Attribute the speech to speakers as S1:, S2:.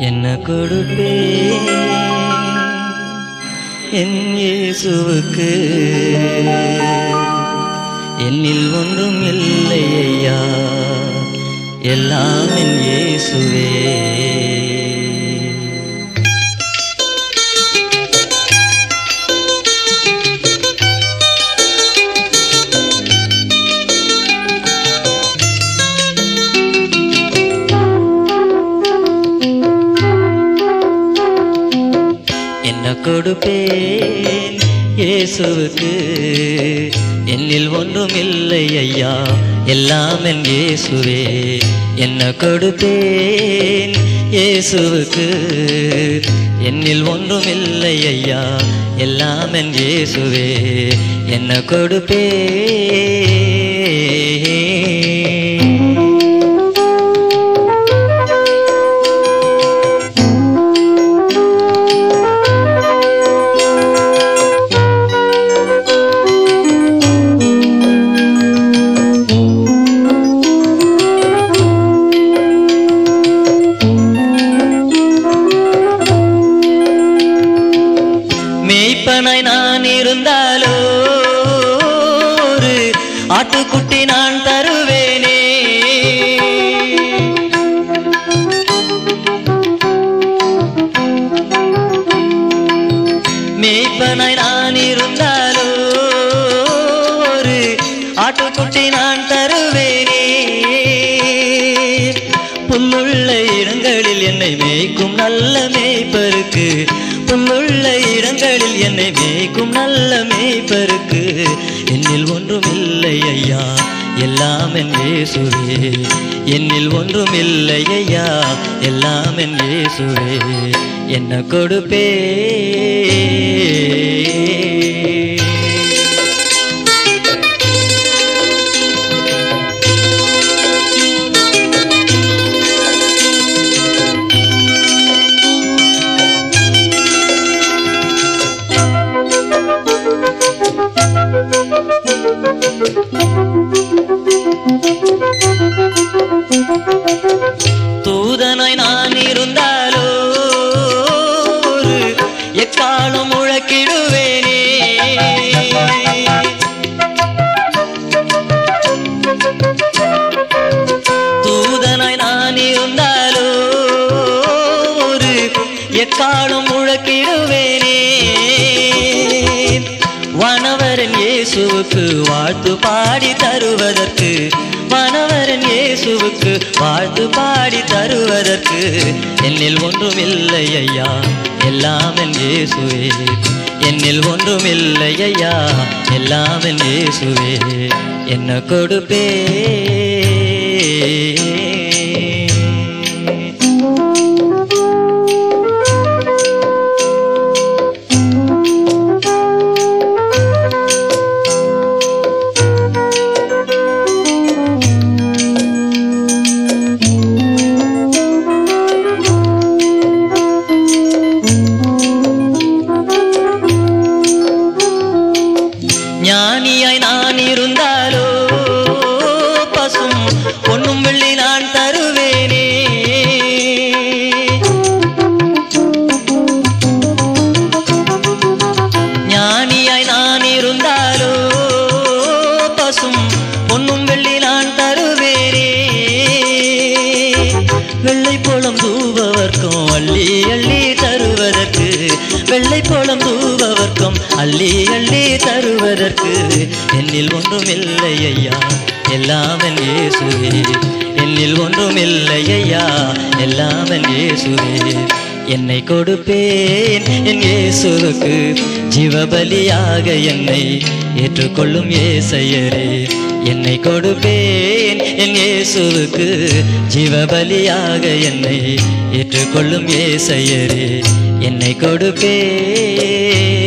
S1: என்ன கொடுப்பே என் இயேசுவுக்கு என்னில் ஒன்றும் இல்லை ஐயா எல்லாம் என் இயேசுவே என்ன கொடுப்பேன் இயேசுவுக்கு என்னில் ஒன்றும் இல்லை ஐயா எல்லாம் என் இயேசுவே என்ன கொடுப்பேன் இயேசுவுக்கு என்னில் ஒன்றும் இல்லை ஐயா எல்லாம் என் இயேசுவே என்ன கொடுப்பேன் மேய்ப்பனாய் நான் இருந்தாலோ ஒரு ஆட்டுக்குட்டி நான் தருவேனே மேய்ப்பனாய் நான் இருந்தாலோ ஒரு ஆட்டுக்குட்டி நான் தருவேனே புல்லுள்ள இடங்களில் என்னை மேய்க்கும் நல்ல மேய்ப்பருக்கு புல்லுள்ள இடங்களில் என்னை மேய்க்கும் நல்ல மேய்ப்பருக்கு என்னில் ஒன்றும் இல்லை ஐயா எல்லாம் என் இயேசுவே என்னில் ஒன்றும் இல்லை ஐயா எல்லாம் என் இயேசுவே என்ன கொடுப்பே தூதனாய் நான் இருந்தாலோ ஒரு எக்காலம் முழக்கிடுவேனே தூதனாய் நான் இருந்தாலோ ஒரு எக்காலம் முழக்கிடுவேனே வனவரன் இயேசுவுக்கு வாழ்த்து பாடி தருவதற்கு வனவரன் இயேசுவுக்கு வாழ்த்து பாடி தருவதற்கு என்னில் ஒன்றும் இல்லை ஐயா எல்லாம் என் இயேசுவே என்னில் ஒன்றும் இல்லை ஐயா எல்லாம் என் இயேசுவே என்ன கொடுப்பே ஞானியாய் நான் இருந்தாலோ பசும் பொன்னும் வெள்ளி நான் தருவேனே ஞானியாய் நான் இருந்தாலோ பசும் பொன்னும் வெள்ளி நான் தருவேனே வெள்ளை போலம் தூபவர்க்கும் அள்ளி அள்ளி தருவதற்கு வெள்ளை போலம் தூபவர்க்கும் அள்ளி அள்ளி தருவதற்கு என்னில் ஒன்றும் இல்லை ஐயா எல்லாம் என் இயேசுவே என்னில் ஒன்றும் இல்லை ஐயா எல்லாம் என் இயேசுவே என்னை கொடுப்பேன் என் இயேசுவுக்கு ஜீவபலியாக என்னை ஏற்றுக்கொள்ளும் ஏசையரே என்னை கொடுப்பேன் என் இயேசுவுக்கு ஜீவபலியாக என்னை ஏற்றுக்கொள்ளும் ஏசையரே என்னை கொடுப்பேன்